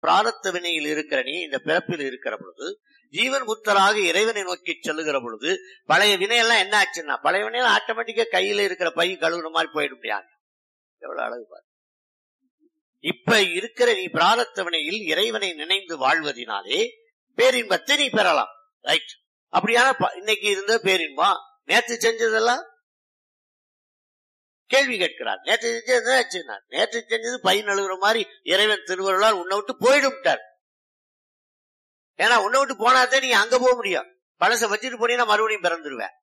பிராரத்த வினையில் இருக்கிற நீ இந்த பிறப்பில் இருக்கிற பொழுது ஜீவன் முத்தராக இறைவனை நோக்கி செல்லுகிற பொழுது பழைய வினையெல்லாம் என்ன ஆச்சுன்னா பழைய வினையெல்லாம் ஆட்டோமேட்டிக்கா கையில இருக்கிற பை கழுவுற மாதிரி போயிட முடியாது எவ்வளவு அழகு பாரு இப்ப இருக்கிற நீ பிராரத்த வினையில் இறைவனை நினைந்து வாழ்வதினாலே பேரின்பத்தை நீ பெறலாம் ரைட் அப்படியான ப- இன்னைக்கு இருந்த பேரின்பம் நேற்று செஞ்சதெல்லாம் கேள்வி கேட்கிறார் நேற்று செஞ்சது என்ன ஆச்சுன்னா நேற்று செஞ்சது பை நழுவுற மாதிரி இறைவன் திருவருளால் உன்னை விட்டு போயிடும்ட்டார் ஏன்னா உன்னை விட்டு போனாதான் நீ அங்க போக முடியும் பழச வச்சுட்டு போனீங்கன்னா மறுபடியும் பிறந்துருவேன்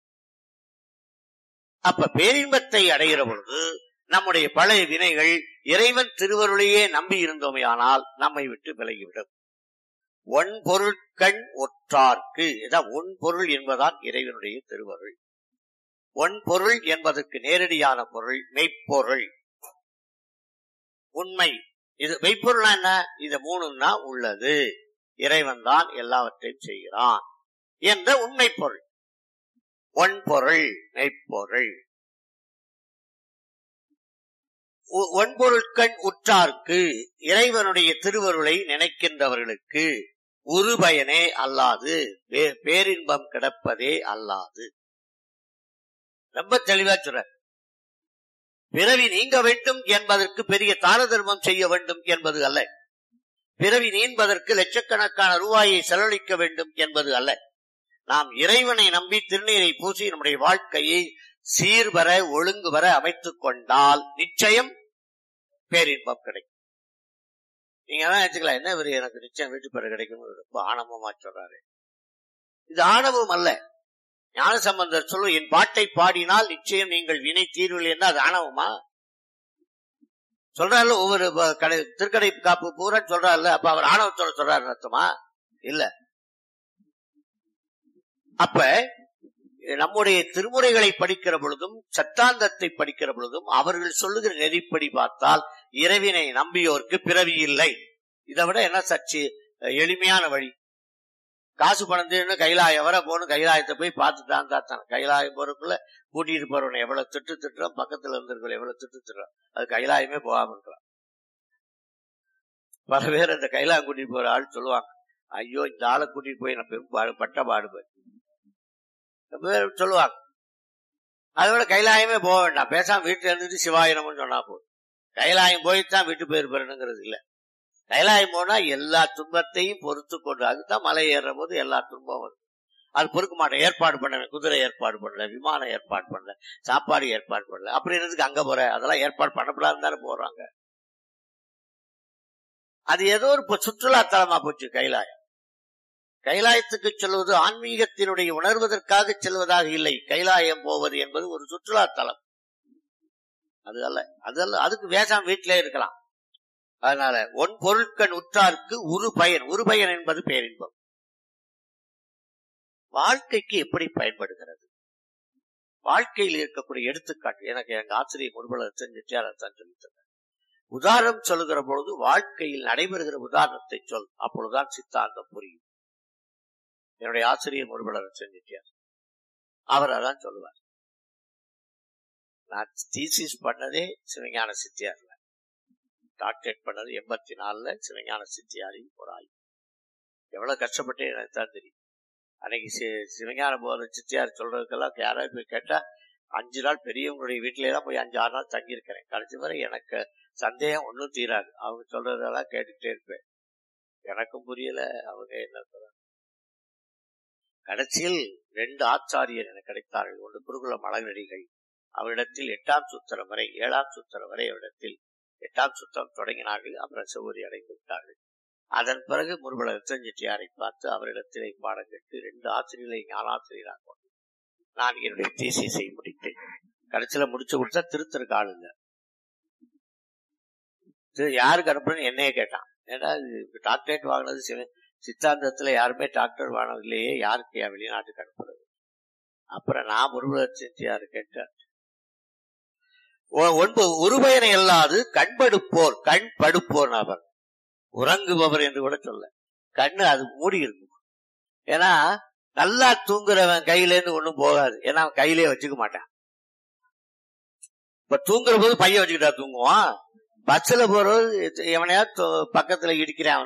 அப்ப பேரின்பத்தை அடைகிற பொழுது நம்முடைய பழைய வினைகள் இறைவன் திருவருளையே நம்பி இருந்தோமையானால் நம்மை விட்டு விலகிவிடும் ஒன் பொருள் கண் ஒற்றார்க்கு இதான் ஒன் பொருள் என்பதான் இறைவனுடைய திருவருள் ஒன் பொருள் என்பதற்கு நேரடியான பொருள் மெய்ப்பொருள் உண்மை இது மெய்ப்பொருள்னா என்ன இது மூணுன்னா உள்ளது இறைவன் தான் எல்லாவற்றையும் செய்கிறான் என்ற உண்மை பொருள் ஒன் பொருள் மெய்ப்பொருள் ஒ- ஒன்பொருட்கண் உற்றார்க்கு இறைவனுடைய திருவருளை நினைக்கின்றவர்களுக்கு ஒரு பயனே அல்லாது வே- பேரின்பம் கிடப்பதே அல்லாது ரொம்ப தெளிவா சொல்ற பிறவி நீங்க வேண்டும் என்பதற்கு பெரிய தான தர்மம் செய்ய வேண்டும் என்பது அல்ல பிறவி நீன்பதற்கு லட்சக்கணக்கான ரூபாயை செலவழிக்க வேண்டும் என்பது அல்ல நாம் இறைவனை நம்பி திருநீரை பூசி நம்முடைய வாழ்க்கையை சீர்வர ஒழுங்கு வர அமைத்துக் கொண்டால் நிச்சயம் பேரின்பம் கிடைக்கும் நீங்க தான் நினைச்சுக்கலாம் என்ன இவரு எனக்கு நிச்சயம் வீட்டு பேர் கிடைக்கும் ரொம்ப ஆணவமா சொல்றாரு இது ஆணவம் அல்ல ஞான சம்பந்தர் சொல்லு என் பாட்டை பாடினால் நிச்சயம் நீங்கள் வினை தீர்வில் என்ன அது ஆணவமா சொல்றாருல ஒவ்வொரு ப- கடை திருக்கடை காப்பு பூரா சொல்றாருல அப்ப அவர் ஆணவத்தோட சொல்றாரு அர்த்தமா இல்ல அப்ப நம்முடைய திருமுறைகளை படிக்கிற பொழுதும் சத்தாந்தத்தை படிக்கிற பொழுதும் அவர்கள் சொல்லுகிற நெறிப்படி பார்த்தால் இறைவினை நம்பியோருக்கு பிறவி இல்லை இதை விட என்ன சர்ச்சு எளிமையான வழி காசு பணம் தீர்னு கைலாயம் வர போகணும் கைலாயத்தை போய் பார்த்துட்டான் தான் கைலாயம் போறதுக்குள்ள கூட்டிட்டு போறவனை எவ்வளவு திட்டு திட்டுறோம் பக்கத்துல இருந்திருக்கோம் எவ்வளவு திட்டு திட்டுறோம் அது கைலாயமே போகாம இருக்கலாம் பல பேர் அந்த கைலாயம் கூட்டிட்டு போற ஆள் சொல்லுவாங்க ஐயோ இந்த ஆளை கூட்டிட்டு போய் நான் பெரும் பாடு பட்ட பாடுபேன் ரொம்ப பேர் சொல்லுவாங்க அதோட கைலாயமே போக வேண்டாம் பேசாம வீட்டுல இருந்துட்டு சிவாயனம்னு சொன்னா போதும் கைலாயம் போய்த்தான் வீட்டு பேர் பெறணுங்கிறது இல்ல கைலாயம் போனா எல்லா துன்பத்தையும் பொறுத்து கொண்டு அதுதான் மலை ஏறுற போது எல்லா துன்பம் வரும் அது பொறுக்க மாட்டேன் ஏற்பாடு பண்ண குதிரை ஏற்பாடு பண்ணல விமானம் ஏற்பாடு பண்ணல சாப்பாடு ஏற்பாடு பண்ணல அப்படின்றதுக்கு அங்க போற அதெல்லாம் ஏற்பாடு பண்ணப்படாதுன்னு தானே போறாங்க அது ஏதோ ஒரு பொ- சுற்றுலா தலமா போச்சு கைலாயம் கைலாயத்துக்கு செல்வது ஆன்மீகத்தினுடைய உணர்வதற்காக செல்வதாக இல்லை கைலாயம் போவது என்பது ஒரு சுற்றுலா தலம் அது அல்ல அது அல்ல அதுக்கு வேஷம் வீட்டிலே இருக்கலாம் அதனால ஒன் பொருட்கள் உற்றார்க்கு உரு பயன் உரு பயன் என்பது பேரின்பம் வாழ்க்கைக்கு எப்படி பயன்படுகிறது வாழ்க்கையில் இருக்கக்கூடிய எடுத்துக்காட்டு எனக்கு எங்க ஆசிரியர் முன்பலத்தை நிச்சயாரத்தான் சொல்லித்தந்தார் உதாரணம் சொல்லுகிற பொழுது வாழ்க்கையில் நடைபெறுகிற உதாரணத்தை சொல் அப்பொழுதுதான் சித்தாந்தம் புரியும் என்னுடைய ஆசிரியர் முன்பலர் செஞ்சிட்டார் அவர் அதான் சொல்லுவார் நான் தீசிஸ் பண்ணதே சிவஞான சித்தியார்ல டாக்டரேட் பண்ணது எண்பத்தி நாலுல சிவஞான சித்தியாரின் ஒரு ஆய்வு எவ்வளவு கஷ்டப்பட்டு எனக்கு தான் தெரியும் அன்னைக்கு சி- சிவஞான போத சித்தியார் சொல்றதுக்கெல்லாம் யாராவது போய் கேட்டா அஞ்சு நாள் பெரியவங்களுடைய வீட்டுல எல்லாம் போய் அஞ்சு ஆறு நாள் தங்கி இருக்கிறேன் கடைசி வரை எனக்கு சந்தேகம் ஒன்றும் தீராது அவங்க சொல்றதெல்லாம் கேட்டுட்டே இருப்பேன் எனக்கும் புரியல அவங்க என்ன சொல்றாங்க கடைசியில் ரெண்டு ஆச்சாரியர் எனக்கு கிடைத்தார்கள் ஒன்று குருகுல மலநடிகள் அவரிடத்தில் எட்டாம் சுத்திரம் வரை ஏழாம் சுத்திரம் வரை அவரிடத்தில் எட்டாம் சுத்தம் தொடங்கினார்கள் அப்புறம் செவ்வரி அடைந்து விட்டார்கள் அதன் பிறகு முருகல செஞ்சிட்டியாரை பார்த்து அவரிடத்திலே பாடம் கேட்டு ரெண்டு ஆசிரியர்களை ஞானாசிரியராக கொண்டு நான் என்னுடைய தேசியத்தை முடித்தேன் கடைசியில முடிச்சு கொடுத்தா திருத்தருக்கு ஆளுங்க திரு- யாருக்கு அனுப்புறேன்னு என்னையே கேட்டான் ஏன்னா இது டாக்டரேட் வாங்கினது சிவ- சித்தாந்தத்துல யாருமே டாக்டர் வாங்கினதுலயே யாருக்கு என் வெளிநாட்டுக்கு அனுப்புறது அப்புறம் நான் முருகல செஞ்சியாரு கேட்டேன் ஒ- ஒன்பது ஒருபயனை அல்லாது கண்படுப்போர் கண் படுப்போர் அவர் உறங்குபவர் என்று கூட சொல்ல கண்ணு அது மூடி இருக்கும் ஏன்னா நல்லா தூங்குறவன் கையில இருந்து ஒண்ணும் போகாது ஏன்னா அவன் கையிலே வச்சுக்க மாட்டான் இப்ப தூங்குற போது பைய வச்சுக்கிட்டா தூங்குவான் பஸ்ல போறது எவனையா தொ- பக்கத்துல இடிக்கிறான்